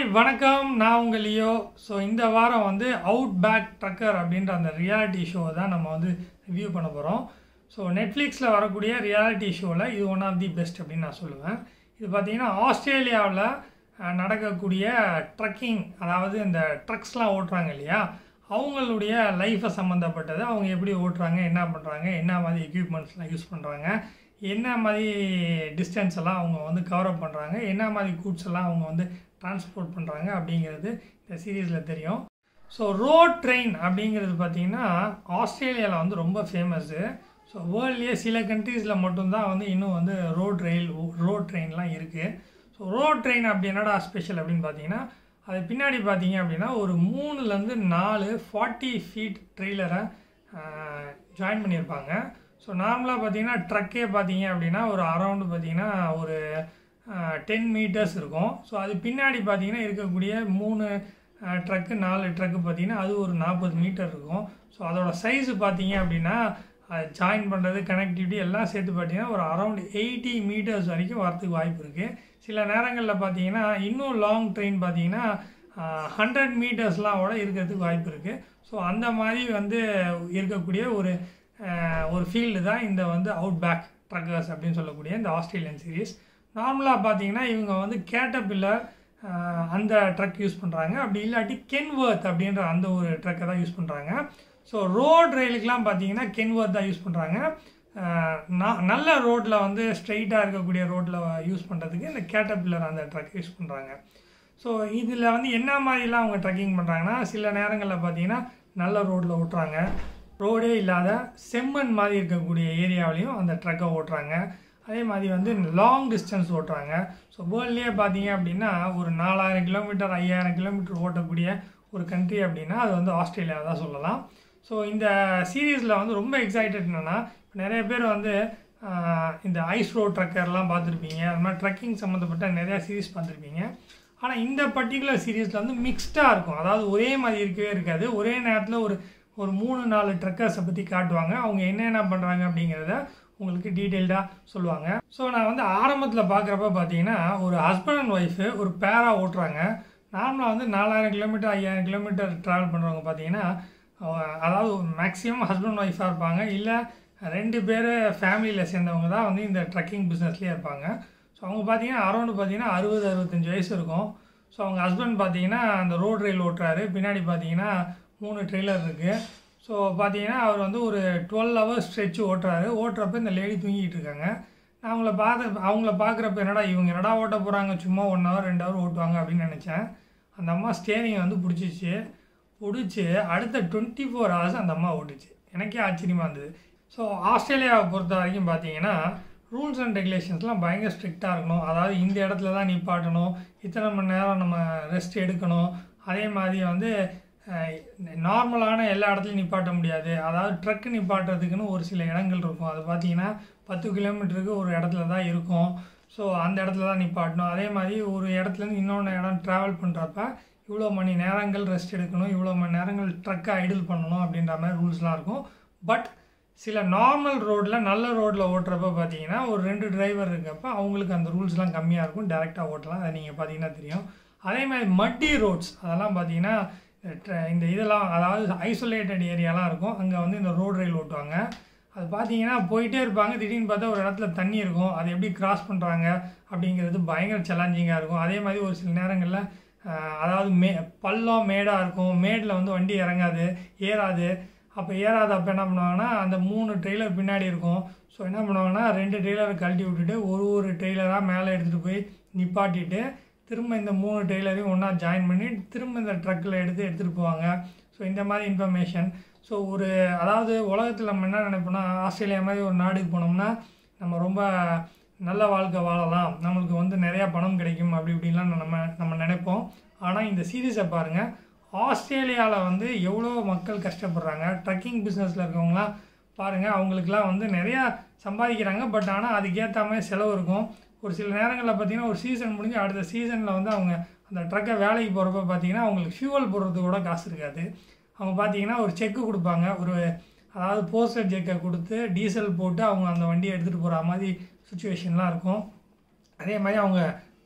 வணக்கம் நான் உங்கள் லியோ ஸோ இந்த வாரம் வந்து அவுட் பேக் ட்ரக்கர் அப்படின்ற அந்த ரியாலிட்டி ஷோ தான் நம்ம வந்து ரிவ்யூ பண்ண போகிறோம் ஸோ நெட்ஃப்ளிக்ஸில் வரக்கூடிய ரியாலிட்டி ஷோவில் இது ஒன் ஆஃப் தி பெஸ்ட் அப்படின்னு நான் சொல்லுவேன் இது பார்த்தீங்கன்னா ஆஸ்திரேலியாவில் அஹ், நடக்கக்கூடிய ட்ரக்கிங் அதாவது இந்த ட்ரக்ஸ்லாம் ஓட்டுறாங்க இல்லையா அவங்களுடைய லைஃப்பை சம்மந்தப்பட்டது அவங்க எப்படி ஓட்டுறாங்க என்ன பண்ணுறாங்க என்ன மாதிரி எக்யூப்மெண்ட்ஸ்லாம் யூஸ் பண்ணுறாங்க என்ன மாதிரி டிஸ்டன்ஸ் எல்லாம் அவங்க வந்து கவர் அப் பண்ணுறாங்க என்ன மாதிரி கூட்ஸ் எல்லாம் அவங்க வந்து டிரான்ஸ்போர்ட் பண்ணுறாங்க அப்படிங்கிறது இந்த சீரீஸில் தெரியும் ஸோ ரோட் ட்ரெயின் அப்படிங்கிறது பார்த்தீங்கன்னா ஆஸ்திரேலியாவில் வந்து ரொம்ப ஃபேமஸ்ஸு ஸோ வேர்ல்ட்லேயே சில கண்ட்ரீஸில் மட்டும்தான் வந்து இன்னும் வந்து ரோட் ரயில் ரோட் ட்ரெயின்லாம் இருக்குது ஸோ ரோட் ட்ரெயின் அப்படி என்னடா ஸ்பெஷல் அப்படின்னு பார்த்தீங்கன்னா அது பின்னாடி பார்த்தீங்க அப்படின்னா ஒரு மூணுலேருந்து நாலு ஃபார்ட்டி ஃபீட் ட்ரெய்லரை ஜாயின் பண்ணியிருப்பாங்க ஸோ நார்மலாக பார்த்தீங்கன்னா ட்ரக்கே பார்த்தீங்க அப்படின்னா ஒரு அரௌண்டு பார்த்தீங்கன்னா ஒரு டென் மீட்டர்ஸ் இருக்கும் ஸோ அது பின்னாடி பார்த்தீங்கன்னா இருக்கக்கூடிய மூணு ட்ரக்கு நாலு ட்ரக்கு பார்த்தீங்கன்னா அது ஒரு நாற்பது மீட்டர் இருக்கும் ஸோ அதோட சைஸு பார்த்தீங்க அப்படின்னா அது ஜாயின் பண்ணுறது கனெக்டிவிட்டி எல்லாம் சேர்த்து பார்த்தீங்கன்னா ஒரு அரௌண்ட் எயிட்டி மீட்டர்ஸ் வரைக்கும் வரதுக்கு வாய்ப்பு இருக்குது சில நேரங்களில் பார்த்தீங்கன்னா இன்னும் லாங் ட்ரெயின் பார்த்தீங்கன்னா ஹண்ட்ரட் மீட்டர்ஸ்லாம் கூட இருக்கிறதுக்கு வாய்ப்பு இருக்குது ஸோ அந்த மாதிரி வந்து இருக்கக்கூடிய ஒரு ஆஹ், ஒரு ஃபீல்டு தான் இந்த வந்து அவுட் பேக் ட்ரக்கர்ஸ் அப்படின்னு சொல்லக்கூடிய இந்த ஆஸ்திரேலியன் சீரீஸ் நார்மலாக பார்த்தீங்கன்னா இவங்க வந்து கேட்டபில்லர் அந்த ட்ரக் யூஸ் பண்ணுறாங்க அப்படி இல்லாட்டி கென்வர்த் அப்படின்ற அந்த ஒரு ட்ரக்கை தான் யூஸ் பண்ணுறாங்க ஸோ ரோட் ரயிலுக்கெலாம் பார்த்தீங்கன்னா கென்வர்த் தான் யூஸ் பண்ணுறாங்க நல்ல ரோட்டில் வந்து ஸ்ட்ரைட்டாக இருக்கக்கூடிய ரோட்டில் யூஸ் பண்ணுறதுக்கு இந்த கேட்டபில்லர் அந்த ட்ரக் யூஸ் பண்ணுறாங்க ஸோ இதில் வந்து என்ன மாதிரிலாம் அவங்க ட்ரக்கிங் பண்ணுறாங்கன்னா சில நேரங்களில் பார்த்தீங்கன்னா நல்ல ரோட்டில் ஓட்டுறாங்க ரோடே இல்லாத செம்மண் மாதிரி இருக்கக்கூடிய ஏரியாவிலையும் அந்த ட்ரக்கை ஓட்டுறாங்க அதே மாதிரி வந்து லாங் டிஸ்டன்ஸ் ஓட்டுறாங்க ஸோ வேர்ல்ட்லேயே பார்த்தீங்க அப்படின்னா ஒரு நாலாயிரம் கிலோமீட்டர் ஐயாயிரம் கிலோமீட்டர் ஓட்டக்கூடிய ஒரு கண்ட்ரி அப்படின்னா அது வந்து ஆஸ்திரேலியாவை தான் சொல்லலாம் ஸோ இந்த சீரீஸில் வந்து ரொம்ப எக்ஸைட்டட் என்னென்னா நிறைய பேர் வந்து ஆஹ், இந்த ஐஸ் ரோட் ட்ரக்கர்லாம் பார்த்துருப்பீங்க அது மாதிரி ட்ரக்கிங் சம்மந்தப்பட்ட நிறையா சீரீஸ் பார்த்துருப்பீங்க ஆனால் இந்த பர்டிகுலர் சீரீஸில் வந்து மிக்ஸ்டாக இருக்கும் அதாவது ஒரே மாதிரி இருக்கவே இருக்காது ஒரே நேரத்தில் ஒரு ஒரு மூணு நாலு ட்ரக்கர்ஸை பற்றி காட்டுவாங்க அவங்க என்னென்ன பண்ணுறாங்க அப்படிங்கிறத உங்களுக்கு டீட்டெயில்டாக சொல்லுவாங்க ஸோ நான் வந்து ஆரம்பத்தில் பார்க்குறப்ப பார்த்தீங்கன்னா ஒரு ஹஸ்பண்ட் அண்ட் ஒய்ஃபு ஒரு பேராக ஓட்டுறாங்க நார்மலாக வந்து நாலாயிரம் கிலோமீட்டர் ஐயாயிரம் கிலோமீட்டர் ட்ராவல் பண்ணுறவங்க பார்த்தீங்கன்னா அஹ், அதாவது மேக்ஸிமம் ஹஸ்பண்ட் ஒய்ஃபாக இருப்பாங்க இல்லை ரெண்டு பேர் ஃபேமிலியில் சேர்ந்தவங்க தான் வந்து இந்த ட்ரக்கிங் பிஸ்னஸ்லேயே இருப்பாங்க ஸோ அவங்க பார்த்தீங்கன்னா அரௌண்டு பார்த்தீங்கன்னா அறுபது அறுபத்தஞ்சு வயசு இருக்கும் ஸோ அவங்க ஹஸ்பண்ட் பார்த்தீங்கன்னா அந்த ரோட் ரயில் ஓட்டுறாரு பின்னாடி பார்த்தீங்கன்னா மூணு ட்ரெய்லர் இருக்குது ஸோ பார்த்தீங்கன்னா அவர் வந்து ஒரு டுவெல் ஹவர்ஸ் ஸ்ட்ரெச் ஓட்டுறாரு ஓட்டுறப்ப இந்த லேடி தூங்கிட்டு இருக்காங்க நான் அவங்கள பார்த்து அவங்கள பார்க்குறப்ப என்னடா இவங்க என்னடா ஓட்ட போகிறாங்க சும்மா ஒன் ஹவர் ரெண்டு ஹவர் ஓட்டுவாங்க அப்படின்னு நினச்சேன் அந்த அம்மா ஸ்டேரிங்கை வந்து பிடிச்சிச்சு பிடிச்சி அடுத்த டுவெண்ட்டி ஃபோர் ஹவர்ஸ் அந்த அம்மா ஓட்டுச்சு எனக்கே ஆச்சரியமாக இருந்தது ஸோ ஆஸ்திரேலியாவை பொறுத்த வரைக்கும் பார்த்தீங்கன்னா ரூல்ஸ் அண்ட் ரெகுலேஷன்ஸ்லாம் பயங்கர ஸ்ட்ரிக்டாக இருக்கணும் அதாவது இந்த இடத்துல தான் நிப்பாட்டணும் இத்தனை மணி நேரம் நம்ம ரெஸ்ட் எடுக்கணும் அதே மாதிரி வந்து நார்மலான எல்லா இடத்துலையும் நிப்பாட்ட முடியாது அதாவது ட்ரக்கு நிப்பாட்டுறதுக்குன்னு ஒரு சில இடங்கள் இருக்கும் அது பார்த்தீங்கன்னா பத்து கிலோமீட்டருக்கு ஒரு இடத்துல தான் இருக்கும் ஸோ அந்த இடத்துல தான் நிப்பாட்டணும் அதே மாதிரி ஒரு இடத்துலேருந்து இன்னொன்று இடம் ட்ராவல் பண்ணுறப்ப இவ்வளோ மணி நேரங்கள் ரெஸ்ட் எடுக்கணும் இவ்வளோ மணி நேரங்கள் ட்ரக்கை ஐடில் பண்ணணும் அப்படின்ற மாதிரி ரூல்ஸ்லாம் இருக்கும் பட் சில நார்மல் ரோட்டில் நல்ல ரோட்டில் ஓட்டுறப்ப பார்த்தீங்கன்னா ஒரு ரெண்டு டிரைவர் இருக்கப்ப அவங்களுக்கு அந்த ரூல்ஸ்லாம் கம்மியாக இருக்கும் டேரெக்டாக ஓட்டலாம் அதை நீங்கள் பார்த்தீங்கன்னா தெரியும் அதே மாதிரி மட்டி ரோட்ஸ் அதெல்லாம் பார்த்தீங்கன்னா ட்ர- இந்த இதெல்லாம் அதாவது ஐசோலேட்டட் ஏரியாலாம் இருக்கும் அங்கே வந்து இந்த ரோடு ரயில் ஓட்டுவாங்க அது பார்த்தீங்கன்னா போயிட்டே இருப்பாங்க திடீர்னு பார்த்தா ஒரு இடத்துல தண்ணி இருக்கும் அதை எப்படி கிராஸ் பண்ணுறாங்க அப்படிங்கிறது பயங்கர சேலஞ்சிங்காக இருக்கும் அதே மாதிரி ஒரு சில நேரங்களில் ஆஹ், அதாவது மே பள்ளம் மேடாக இருக்கும் மேடில் வந்து வண்டி இறங்காது ஏறாது அப்போ ஏறாது அப்போ என்ன பண்ணுவாங்கன்னா அந்த மூணு ட்ரெய்லர் பின்னாடி இருக்கும் ஸோ என்ன பண்ணுவாங்கன்னா ரெண்டு ட்ரெய்லரை கழட்டி விட்டுட்டு ஒரு ஒரு ட்ரெய்லராக மேலே எடுத்துகிட்டு போய் நிப்பாட்டிட்டு திரும்ப இந்த மூணு டெய்லரையும் ஒன்றா ஜாயின் பண்ணி திரும்ப இந்த ட்ரக்கில் எடுத்து எடுத்துகிட்டு போவாங்க ஸோ இந்த மாதிரி இன்ஃபர்மேஷன் ஸோ ஒரு அதாவது உலகத்தில் நம்ம என்ன நினைப்போம்னா ஆஸ்திரேலியா மாதிரி ஒரு நாடுக்கு போனோம்னா நம்ம ரொம்ப நல்ல வாழ்க்கை வாழலாம் நம்மளுக்கு வந்து நிறையா பணம் கிடைக்கும் அப்படி இப்படின்லாம் நம்ம நம்ம நினைப்போம் ஆனால் இந்த சீரீஸை பாருங்கள் ஆஸ்திரேலியாவில் வந்து எவ்வளோ மக்கள் கஷ்டப்படுறாங்க ட்ரக்கிங் பிஸ்னஸில் இருக்கவங்களாம் பாருங்கள் அவங்களுக்குலாம் வந்து நிறையா சம்பாதிக்கிறாங்க பட் ஆனால் அதுக்கேற்ற மாதிரி செலவு இருக்கும் ஒரு சில நேரங்களில் பார்த்தீங்கன்னா ஒரு சீசன் முடிஞ்சு அடுத்த சீசனில் வந்து அவங்க அந்த ட்ரக்கை வேலைக்கு போகிறப்ப பார்த்தீங்கன்னா அவங்களுக்கு ஃபியூவல் போடுறதுக்கு கூட காசு இருக்காது அவங்க பார்த்தீங்கன்னா ஒரு செக்கு கொடுப்பாங்க ஒரு அதாவது போஸ்டர் செக்கை கொடுத்து டீசல் போட்டு அவங்க அந்த வண்டியை எடுத்துகிட்டு போகிற மாதிரி சுச்சுவேஷன்லாம் இருக்கும் அதே மாதிரி அவங்க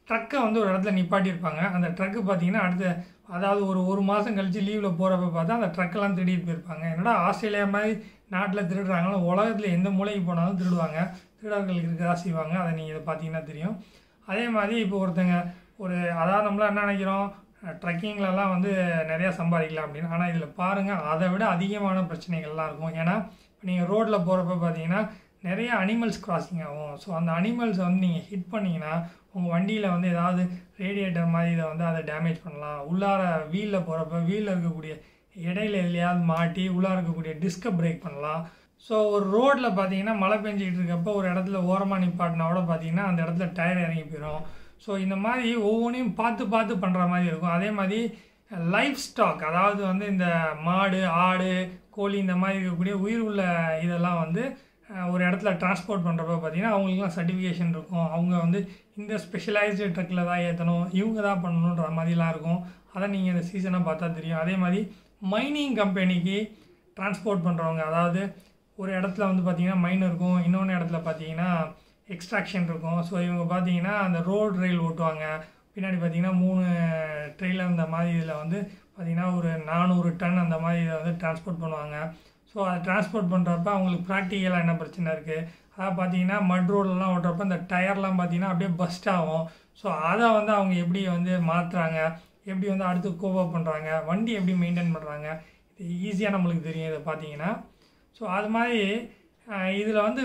ட்ரக்கை வந்து ஒரு இடத்துல நிப்பாட்டியிருப்பாங்க அந்த ட்ரக்கு பார்த்தீங்கன்னா அடுத்த அதாவது ஒரு ஒரு மாதம் கழித்து லீவில் போகிறப்ப பார்த்தா அந்த ட்ரக்கெல்லாம் திருடிட்டு போயிருப்பாங்க என்னடா ஆஸ்திரேலியா மாதிரி நாட்டில் திருடுறாங்களோ உலகத்தில் எந்த மூலைக்கு போனாலும் திருடுவாங்க திருடர்கள் இருக்கதா செய்வாங்க அதை நீங்கள் இதை பார்த்தீங்கன்னா தெரியும் அதே மாதிரி இப்போ ஒருத்தங்க ஒரு அதாவது நம்மளாம் என்ன நினைக்கிறோம் ட்ரெக்கிங்லலாம் வந்து நிறையா சம்பாதிக்கலாம் அப்படின்னு ஆனால் இதில் பாருங்கள் அதை விட அதிகமான பிரச்சனைகள்லாம் இருக்கும் ஏன்னா இப்போ நீங்கள் ரோட்டில் போகிறப்ப பார்த்தீங்கன்னா நிறைய அனிமல்ஸ் கிராசிங் ஆகும் ஸோ அந்த அனிமல்ஸை வந்து நீங்கள் ஹிட் பண்ணிங்கன்னா உங்கள் வண்டியில் வந்து ஏதாவது ரேடியேட்டர் மாதிரி இதை வந்து அதை டேமேஜ் பண்ணலாம் உள்ளார வீலில் போகிறப்ப வீலில் இருக்கக்கூடிய இடையில எதுலையாவது மாட்டி உள்ளார இருக்கக்கூடிய டிஸ்கை பிரேக் பண்ணலாம் ஸோ ஒரு ரோட்டில் பார்த்தீங்கன்னா மழை பெஞ்சிக்கிட்டு இருக்கப்போ ஒரு இடத்துல ஓரமாக நிப்பாட்டினா கூட பார்த்தீங்கன்னா அந்த இடத்துல டயர் இறங்கி போயிடும் ஸோ இந்த மாதிரி ஒவ்வொன்றையும் பார்த்து பார்த்து பண்ணுற மாதிரி இருக்கும் அதே மாதிரி லைஃப் ஸ்டாக் அதாவது வந்து இந்த மாடு ஆடு கோழி இந்த மாதிரி இருக்கக்கூடிய உயிர் உள்ள இதெல்லாம் வந்து அஹ், ஒரு இடத்துல டிரான்ஸ்போர்ட் பண்ணுறப்ப பார்த்தீங்கன்னா அவங்களுக்குலாம் சர்டிஃபிகேஷன் இருக்கும் அவங்க வந்து இந்த ஸ்பெஷலைஸ்டு ட்ரக்கில் தான் ஏற்றணும் இவங்க தான் பண்ணணுன்ற மாதிரிலாம் இருக்கும் அதை நீங்கள் இந்த சீசனை பார்த்தா தெரியும் அதே மாதிரி மைனிங் கம்பெனிக்கு டிரான்ஸ்போர்ட் பண்ணுறவங்க அதாவது ஒரு இடத்துல வந்து பார்த்தீங்கன்னா மைன் இருக்கும் இன்னொன்று இடத்துல பார்த்தீங்கன்னா எக்ஸ்ட்ராக்ஷன் இருக்கும் ஸோ இவங்க பார்த்தீங்கன்னா அந்த ரோட் ரயில் ஓட்டுவாங்க பின்னாடி பார்த்தீங்கன்னா மூணு ட்ரெயிலர் அந்த மாதிரி இதில் வந்து பார்த்தீங்கன்னா ஒரு நானூறு டன் அந்த மாதிரி இதை வந்து டிரான்ஸ்போர்ட் பண்ணுவாங்க ஸோ அதை டிரான்ஸ்போர்ட் பண்ணுறப்ப அவங்களுக்கு ப்ராக்டிக்கலாக என்ன பிரச்சனை இருக்குது அதாவது பார்த்தீங்கன்னா மட் ரோடெலாம் ஓட்டுறப்ப இந்த டயர்லாம் பார்த்தீங்கன்னா அப்படியே பஸ்ட் ஆகும் ஸோ அதை வந்து அவங்க எப்படி வந்து மாற்றுறாங்க எப்படி வந்து அடுத்து கோவப் பண்ணுறாங்க வண்டி எப்படி மெயின்டைன் பண்ணுறாங்க இது ஈஸியாக நம்மளுக்கு தெரியும் இதை பார்த்தீங்கன்னா ஸோ அது மாதிரி இதில் வந்து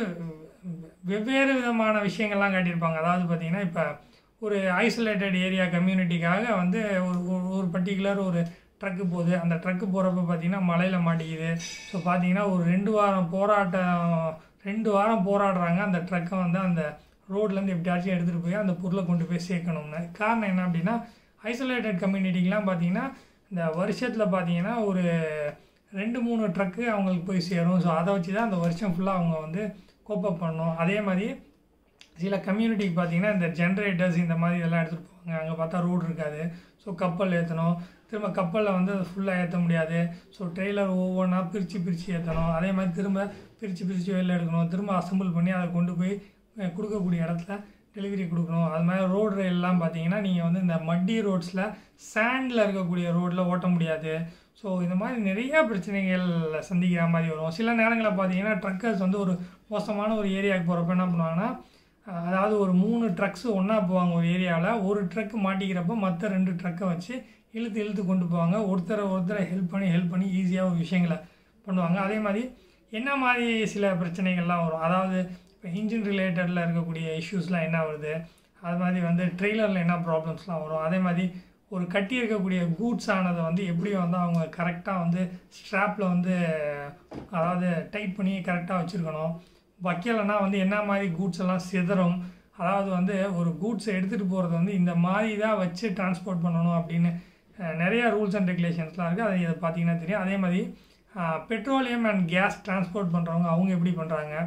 வெவ்வேறு விதமான விஷயங்கள்லாம் காட்டியிருப்பாங்க அதாவது பார்த்தீங்கன்னா இப்போ ஒரு ஐசோலேட்டட் ஏரியா கம்யூனிட்டிக்காக வந்து ஒரு ஒரு- ஒரு பர்டிகுலர் ஒரு ட்ரக்கு போகுது அந்த ட்ரக்கு போகிறப்ப பார்த்தீங்கன்னா மலையில் மாட்டிக்குது ஸோ பார்த்தீங்கன்னா ஒரு ரெண்டு வாரம் போராட்டம் ரெண்டு வாரம் போராடுறாங்க அந்த ட்ரக்கை வந்து அந்த ரோட்லேருந்து எப்படியாச்சும் எடுத்துகிட்டு போய் அந்த பொருளை கொண்டு போய் சேர்க்கணும்னு காரணம் என்ன அப்படின்னா ஐசோலேட்டட் கம்யூனிட்டிக்கெலாம் பார்த்தீங்கன்னா இந்த வருஷத்தில் பார்த்தீங்கன்னா ஒரு ரெண்டு மூணு ட்ரக்கு அவங்களுக்கு போய் சேரும் ஸோ அதை வச்சு தான் அந்த வருஷம் ஃபுல்லாக அவங்க வந்து கோப்பப் பண்ணணும் அதே மாதிரி சில கம்யூனிட்டிக்கு பார்த்தீங்கன்னா இந்த ஜென்ரேட்டர்ஸ் இந்த மாதிரி இதெல்லாம் எடுத்துகிட்டு போவாங்க அங்கே பார்த்தா ரோடு இருக்காது ஸோ கப்பல் ஏற்றணும் திரும்ப கப்பலில் வந்து அதை ஃபுல்லாக ஏற்ற முடியாது ஸோ ட்ரெய்லர் ஒவ்வொன்றா பிரித்து பிரித்து ஏற்றணும் அதே மாதிரி திரும்ப பிரித்து பிரித்து வெளில எடுக்கணும் திரும்ப அசெம்பிள் பண்ணி அதை கொண்டு போய் அஹ், கொடுக்கக்கூடிய இடத்துல டெலிவரி கொடுக்கணும் அது மாதிரி ரோடு ரயில்லாம் பார்த்தீங்கன்னா நீங்கள் வந்து இந்த மட்டி ரோட்ஸில் சேண்டில் இருக்கக்கூடிய ரோட்டில் ஓட்ட முடியாது ஸோ இந்த மாதிரி நிறைய பிரச்சனைகள் சந்திக்கிற மாதிரி வரும் சில நேரங்களில் பார்த்தீங்கன்னா ட்ரக்கர்ஸ் வந்து ஒரு மோசமான ஒரு ஏரியாவுக்கு போகிறப்ப என்ன பண்ணுவாங்கன்னா அஹ், அதாவது ஒரு மூணு ட்ரக்ஸ் ஒன்றா போவாங்க ஒரு ஏரியாவில் ஒரு ட்ரக் மாட்டிக்கிறப்ப மற்ற ரெண்டு ட்ரக்கை வச்சு இழுத்து இழுத்து கொண்டு போவாங்க ஒருத்தரை ஒருத்தரை ஹெல்ப் பண்ணி ஹெல்ப் பண்ணி ஈஸியாக ஒரு விஷயங்களை பண்ணுவாங்க அதே மாதிரி என்ன மாதிரி சில பிரச்சனைகள்லாம் வரும் அதாவது இப்போ இன்ஜின் ரிலேட்டடில் இருக்கக்கூடிய இஷ்யூஸ்லாம் என்ன வருது அது மாதிரி வந்து ட்ரெய்லரில் என்ன ப்ராப்ளம்ஸ்லாம் வரும் அதே மாதிரி ஒரு கட்டி இருக்கக்கூடிய கூட்ஸ் ஆனதை வந்து எப்படி வந்து அவங்க கரெக்டாக வந்து ஸ்ட்ராப்பில் வந்து அதாவது டைட் பண்ணி கரெக்டாக வச்சுருக்கணும் வைக்கலைன்னா வந்து என்ன மாதிரி கூட்ஸ் எல்லாம் சிதறும் அதாவது வந்து ஒரு கூட்ஸை எடுத்துகிட்டு போகிறது வந்து இந்த மாதிரி தான் வச்சு டிரான்ஸ்போர்ட் பண்ணணும் அப்படின்னு அஹ், நிறைய ரூல்ஸ் அண்ட் ரெகுலேஷன்ஸ்லாம் இருக்குது அதை இதை பார்த்தீங்கன்னா தெரியும் அதே மாதிரி பெட்ரோலியம் அண்ட் கேஸ் டிரான்ஸ்போர்ட் பண்ணுறவங்க அவங்க எப்படி பண்ணுறாங்க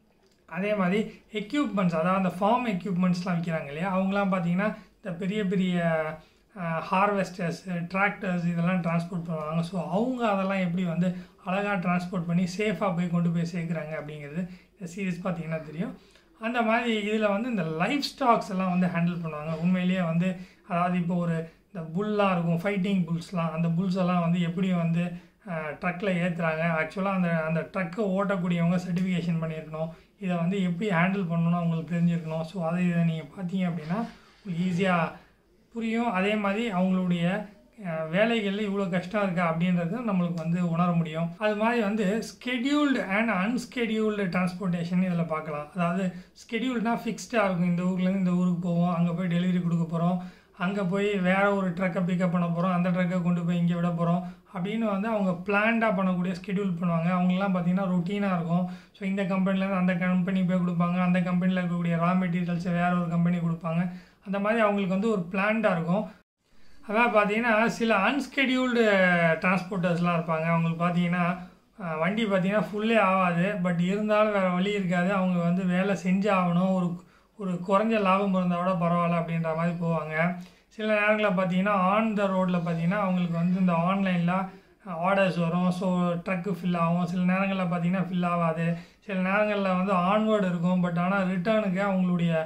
அதே மாதிரி எக்யூப்மெண்ட்ஸ் அதாவது அந்த ஃபார்ம் எக்யூப்மெண்ட்ஸ்லாம் விற்கிறாங்க இல்லையா அவங்களாம் பார்த்தீங்கன்னா இந்த பெரிய பெரிய ஹார்வெஸ்டர்ஸ் டிராக்டர்ஸ் இதெல்லாம் டிரான்ஸ்போர்ட் பண்ணுவாங்க ஸோ அவங்க அதெல்லாம் எப்படி வந்து அழகாக டிரான்ஸ்போர்ட் பண்ணி சேஃபாக போய் கொண்டு போய் சேர்க்குறாங்க அப்படிங்கிறது இந்த சீரிஸ் பார்த்தீங்கன்னா தெரியும் அந்த மாதிரி இதில் வந்து இந்த லைஃப் ஸ்டாக்ஸ் எல்லாம் வந்து ஹேண்டில் பண்ணுவாங்க உண்மையிலேயே வந்து அதாவது இப்போ ஒரு இந்த புல்லாம் இருக்கும் ஃபைட்டிங் புல்ஸ்லாம் அந்த புல்ஸ் எல்லாம் வந்து எப்படி வந்து ட்ரக்கில் ஏற்றுறாங்க ஆக்சுவலாக அந்த அந்த ட்ரக்கை ஓட்டக்கூடியவங்க சர்டிஃபிகேஷன் பண்ணியிருக்கணும் இதை வந்து எப்படி ஹேண்டில் பண்ணணும்னு அவங்களுக்கு தெரிஞ்சிருக்கணும் ஸோ அதை இதை நீங்கள் பார்த்தீங்க அப்படின்னா உங்களுக்கு ஈஸியாக புரியும் அதே மாதிரி அவங்களுடைய அஹ், வேலைகள்ல இவ்வளோ கஷ்டம் இருக்கா அப்படின்றது நம்மளுக்கு வந்து உணர முடியும் அது மாதிரி வந்து ஸ்கெடியூல்டு அண்ட் அன்ஸ்கெடியூல்டு டிரான்ஸ்போர்ட்டேஷன் இதில் பார்க்கலாம் அதாவது ஸ்கெடியூல்ட்னா ஃபிக்ஸ்டாக இருக்கும் இந்த ஊர்லேருந்து இந்த ஊருக்கு போவோம் அங்கே போய் டெலிவரி கொடுக்க போகிறோம் அங்கே போய் வேற ஒரு ட்ரக்கை பிக்கப் பண்ண போகிறோம் அந்த ட்ரக்கை கொண்டு போய் இங்கே விட போகிறோம் அப்படின்னு வந்து அவங்க பிளான்டாக பண்ணக்கூடிய ஸ்கெடியூல் பண்ணுவாங்க அவங்கெல்லாம் பார்த்தீங்கன்னா ரொட்டீனாக இருக்கும் ஸோ இந்த கம்பெனிலேருந்து அந்த கம்பெனி போய் கொடுப்பாங்க அந்த கம்பெனியில் இருக்கக்கூடிய ரா மெட்டீரியல்ஸை வேற ஒரு கம்பெனி கொடுப்பாங்க அந்த மாதிரி அவங்களுக்கு வந்து ஒரு பிளான்டாக இருக்கும் அதான் பார்த்தீங்கன்னா சில அன்ஸ்கெடியூல்டு டிரான்ஸ்போர்ட்டர்ஸ்லாம் இருப்பாங்க அவங்களுக்கு பார்த்தீங்கன்னா அஹ், வண்டி பார்த்தீங்கன்னா ஃபுல்லே ஆகாது பட் இருந்தாலும் வேறு வழி இருக்காது அவங்க வந்து வேலை செஞ்சு ஆகணும் ஒரு ஒரு குறைஞ்ச லாபம் இருந்தால் கூட பரவாயில்ல அப்படின்ற மாதிரி போவாங்க சில நேரங்களில் பார்த்தீங்கன்னா ஆன் த ரோட்டில் பார்த்தீங்கன்னா அவங்களுக்கு வந்து இந்த ஆன்லைனில் ஆர்டர்ஸ் வரும் ஸோ ட்ரக்கு ஃபில் ஆகும் சில நேரங்களில் பார்த்தீங்கன்னா ஃபில் ஆகாது சில நேரங்களில் வந்து ஆன்வேர்டு இருக்கும் பட் ஆனால் ரிட்டர்னுக்கு அவங்களுடைய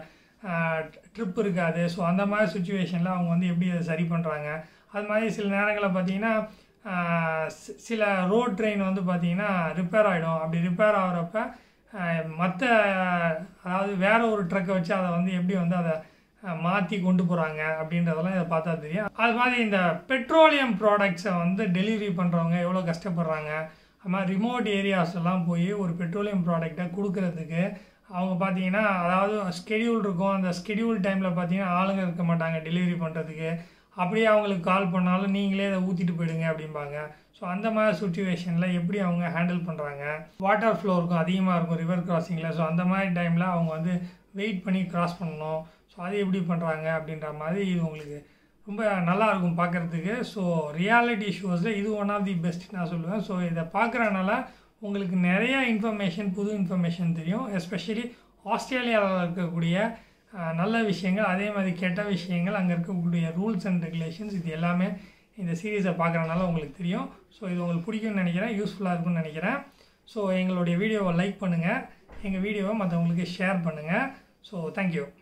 ட்ரிப் இருக்காது ஸோ அந்த மாதிரி சுச்சுவேஷனில் அவங்க வந்து எப்படி அதை சரி பண்ணுறாங்க அது மாதிரி சில நேரங்களில் பார்த்தீங்கன்னா ஆஹ் சி- சில ரோட் ட்ரெயின் வந்து பார்த்தீங்கன்னா ரிப்பேர் ஆகிடும் அப்படி ரிப்பேர் ஆகிறப்ப மற்ற அதாவது வேற ஒரு ட்ரக்கை வச்சு அதை வந்து எப்படி வந்து அதை மாற்றி கொண்டு போகிறாங்க அப்படின்றதெல்லாம் இதை பார்த்தா தெரியும் அது மாதிரி இந்த பெட்ரோலியம் ப்ராடக்ட்ஸை வந்து டெலிவரி பண்ணுறவங்க எவ்வளோ கஷ்டப்படுறாங்க அது மாதிரி ரிமோட் ஏரியாஸ் எல்லாம் போய் ஒரு பெட்ரோலியம் ப்ராடக்டை கொடுக்கறதுக்கு அவங்க பார்த்தீங்கன்னா அதாவது ஸ்கெடியூல் இருக்கும் அந்த ஸ்கெடியூல் டைமில் பார்த்தீங்கன்னா ஆளுங்க இருக்க மாட்டாங்க டெலிவரி பண்ணுறதுக்கு அப்படியே அவங்களுக்கு கால் பண்ணாலும் நீங்களே அதை ஊற்றிட்டு போயிடுங்க அப்படிம்பாங்க ஸோ அந்த மாதிரி சுச்சுவேஷனில் எப்படி அவங்க ஹேண்டில் பண்ணுறாங்க வாட்டர் ஃப்ளோ இருக்கும் அதிகமாக இருக்கும் ரிவர் கிராசிங்கில் ஸோ அந்த மாதிரி டைமில் அவங்க வந்து வெயிட் பண்ணி கிராஸ் பண்ணணும் ஸோ அது எப்படி பண்ணுறாங்க அப்படின்ற மாதிரி இது உங்களுக்கு ரொம்ப நல்லா இருக்கும் பார்க்குறதுக்கு ஸோ ரியாலிட்டி ஷோஸில் இது ஒன் ஆஃப் தி பெஸ்ட் நான் சொல்லுவேன் ஸோ இதை பார்க்குறனால உங்களுக்கு நிறைய இன்ஃபர்மேஷன் புது இன்ஃபர்மேஷன் தெரியும் எஸ்பெஷலி ஆஸ்திரேலியாவில் இருக்கக்கூடிய அஹ், நல்ல விஷயங்கள் அதே மாதிரி கெட்ட விஷயங்கள் அங்கே இருக்கக்கூடிய ரூல்ஸ் அண்ட் ரெகுலேஷன்ஸ் இது எல்லாமே இந்த சீரீஸை பார்க்குறனால உங்களுக்கு தெரியும் ஸோ இது உங்களுக்கு பிடிக்கும்னு நினைக்கிறேன் யூஸ்ஃபுல்லாக இருக்கும்னு நினைக்கிறேன் ஸோ எங்களுடைய வீடியோவை லைக் பண்ணுங்கள் எங்கள் வீடியோவை மற்றவங்களுக்கு ஷேர் பண்ணுங்கள் ஸோ தேங்க்யூ